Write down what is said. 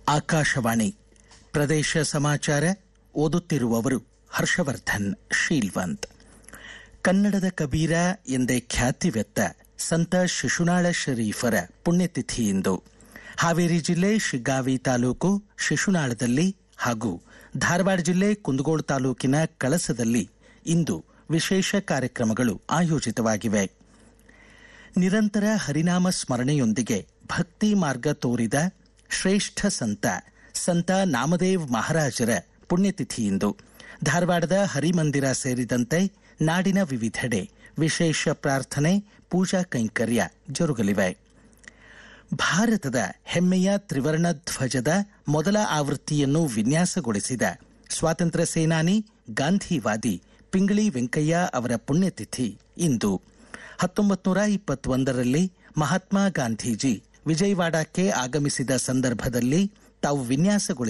ಆಕಾಶವಾಣಿ ಪ್ರದೇಶ ಸಮಾಚಾರ ಓದುತ್ತಿರುವವರು ಹರ್ಷವರ್ಧನ್ ಶೀಲ್ವಂತ್ ಕನ್ನಡದ ಕಬೀರ ಎಂದೇ ಖ್ಯಾತಿವೆತ್ತ ಸಂತ ಶಿಶುನಾಳ ಶರೀಫರ ಪುಣ್ಯತಿಥಿ ಇಂದು ಹಾವೇರಿ ಜಿಲ್ಲೆ ಶಿಗ್ಗಾವಿ ತಾಲೂಕು ಶಿಶುನಾಳದಲ್ಲಿ ಹಾಗೂ ಧಾರವಾಡ ಜಿಲ್ಲೆ ಕುಂದಗೋಳ ತಾಲೂಕಿನ ಕಳಸದಲ್ಲಿ ಇಂದು ವಿಶೇಷ ಕಾರ್ಯಕ್ರಮಗಳು ಆಯೋಜಿತವಾಗಿವೆ ನಿರಂತರ ಹರಿನಾಮ ಸ್ಮರಣೆಯೊಂದಿಗೆ ಭಕ್ತಿ ಮಾರ್ಗ ತೋರಿದ ಶ್ರೇಷ್ಠ ಸಂತ ಸಂತ ನಾಮದೇವ್ ಮಹಾರಾಜರ ಪುಣ್ಯತಿಥಿಯಿಂದು ಧಾರವಾಡದ ಹರಿಮಂದಿರ ಸೇರಿದಂತೆ ನಾಡಿನ ವಿವಿಧೆಡೆ ವಿಶೇಷ ಪ್ರಾರ್ಥನೆ ಪೂಜಾ ಕೈಂಕರ್ಯ ಜರುಗಲಿವೆ ಭಾರತದ ಹೆಮ್ಮೆಯ ತ್ರಿವರ್ಣ ಧ್ವಜದ ಮೊದಲ ಆವೃತ್ತಿಯನ್ನು ವಿನ್ಯಾಸಗೊಳಿಸಿದ ಸ್ವಾತಂತ್ರ್ಯ ಸೇನಾನಿ ಗಾಂಧಿವಾದಿ ಪಿಂಗಳಿ ವೆಂಕಯ್ಯ ಅವರ ಪುಣ್ಯತಿಥಿ ಇಂದು ಹತ್ತೊಂಬತ್ತು ನೂರ ಇಪ್ಪತ್ತೊಂದರಲ್ಲಿ ಮಹಾತ್ಮ ಗಾಂಧೀಜಿ ವಿಜಯವಾಡಕ್ಕೆ ಆಗಮಿಸಿದ ಸಂದರ್ಭದಲ್ಲಿ ತಾವು ವಿನ್ಯಾಸಗೊಳಿಸಿದ